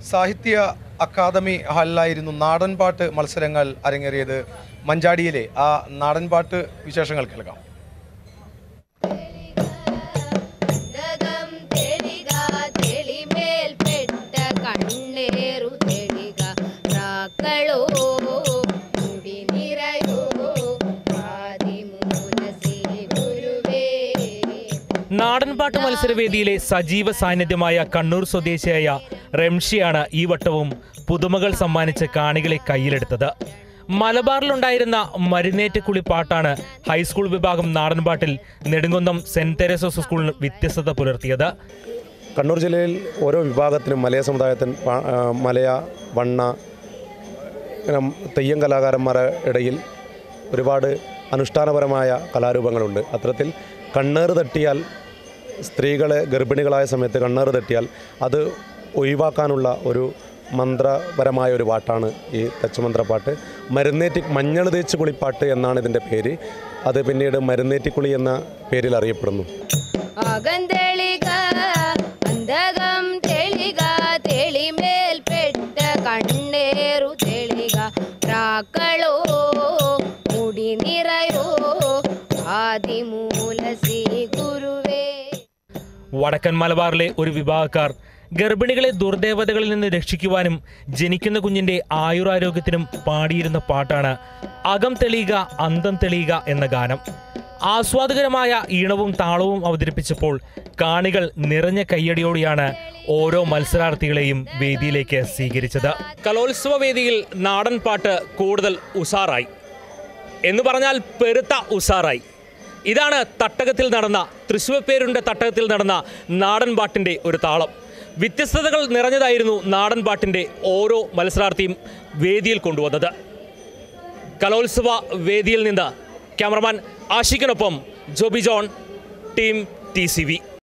സാഹിത്യ അക്കാദമി ഹാളിലായിരുന്നു നാടൻപാട്ട് മത്സരങ്ങൾ അരങ്ങേറിയത് മഞ്ചാടിയിലെ ആ നാടൻപാട്ട് വിശേഷങ്ങൾ കേൾക്കാം ദഗം തെളിക തെളിമേൽ പെട്ട കണ്ണേറു തെളിക പ്രാക്കളോ മുടി നിറയോ ആദിമൂലസി ഗുരുവേ നാടൻപാട്ട് മത്സരവേദിയിലെ സജീവ സാന്നിധ്യമായ കണ്ണൂർ സ്വദേശിയായ റംഷിയാണ് ഈ വട്ടവും പുതുമകൾ സമ്മാനിച്ച് കാണികളെ കയ്യിലെടുത്തത് മലബാറിലുണ്ടായിരുന്ന മരുന്നേറ്റക്കുളി പാട്ടാണ് ഹൈസ്കൂൾ വിഭാഗം നാടൻപാട്ടിൽ നെടുങ്കുന്നം സെന്റ് തെരേസസ് സ്കൂളിന് വ്യത്യസ്തത പുലർത്തിയത് കണ്ണൂർ ജില്ലയിൽ ഓരോ വിഭാഗത്തിനും മലയ സമുദായത്തിന് പ- ആ, മലയ വണ്ണ ഇങ്ങനെ തെയ്യം കലാകാരന്മാരുടെ ഇടയിൽ ഒരുപാട് അനുഷ്ഠാനപരമായ കലാരൂപങ്ങളുണ്ട് അത്തരത്തിൽ കണ്ണേറ് തട്ടിയാൽ സ്ത്രീകളെ ഗർഭിണികളായ സമയത്ത് കണ്ണേറ് തട്ടിയാൽ അത് ഒഴിവാക്കാനുള്ള ഒരു മന്ത്രപരമായ ഒരു പാട്ടാണ് ഈ തച്ചുമന്ത്രപ്പാട്ട് മരുന്നേറ്റി മഞ്ഞൾ തേച്ച് കുളിപ്പാട്ട് എന്നാണ് ഇതിൻ്റെ പേര് അത് പിന്നീട് മരുന്നേറ്റിക്കുളി എന്ന പേരിൽ അറിയപ്പെടുന്നു അകന്തളിക അന്തകം തെളിക തെളിമേൽ പെട്ട കണ്ണേറു തെളിക പ്രാക്കളോ മുടി നിറയോ ആദിമൂലസി ഗുരുവേ വടക്കൻ മലബാറിലെ ഒരു വിഭാഗക്കാർ ഗർഭിണികളെ ദുർദേവതകളിൽ നിന്ന് രക്ഷിക്കുവാനും ജനിക്കുന്ന കുഞ്ഞിന്റെ ആയുരാരോഗ്യത്തിനും പാടിയിരുന്ന പാട്ടാണ് അകം തെളിയുക അന്തം തെളിയുക എന്ന ഗാനം ആസ്വാദകരമായ ഈണവും താളവും അവതരിപ്പിച്ചപ്പോൾ കാണികൾ നിറഞ്ഞ കയ്യടിയോടെയാണ് ഓരോ മത്സരാർത്ഥികളെയും വേദിയിലേക്ക് സ്വീകരിച്ചത് കലോത്സവ വേദിയിൽ നാടൻ പാട്ട് കൂടുതൽ ഉഷാറായി എന്ന് പറഞ്ഞാൽ പെരുത്ത ഉഷാറായി ഇതാണ് തട്ടകത്തിൽ നടന്ന തൃശ്ശൂർ പേരുടെ തട്ടകത്തിൽ നടന്ന നാടൻ പാട്ടിൻ്റെ ഒരു താളം വ്യത്യസ്തതകൾ നിറഞ്ഞതായിരുന്നു നാടൻ പാട്ടിൻ്റെ ഓരോ മത്സരാർത്ഥിയും വേദിയിൽ കൊണ്ടുവന്നത് കലോത്സവ വേദിയിൽ നിന്ന് ക്യാമറമാൻ ആഷിഖിനൊപ്പം Joby John team T C V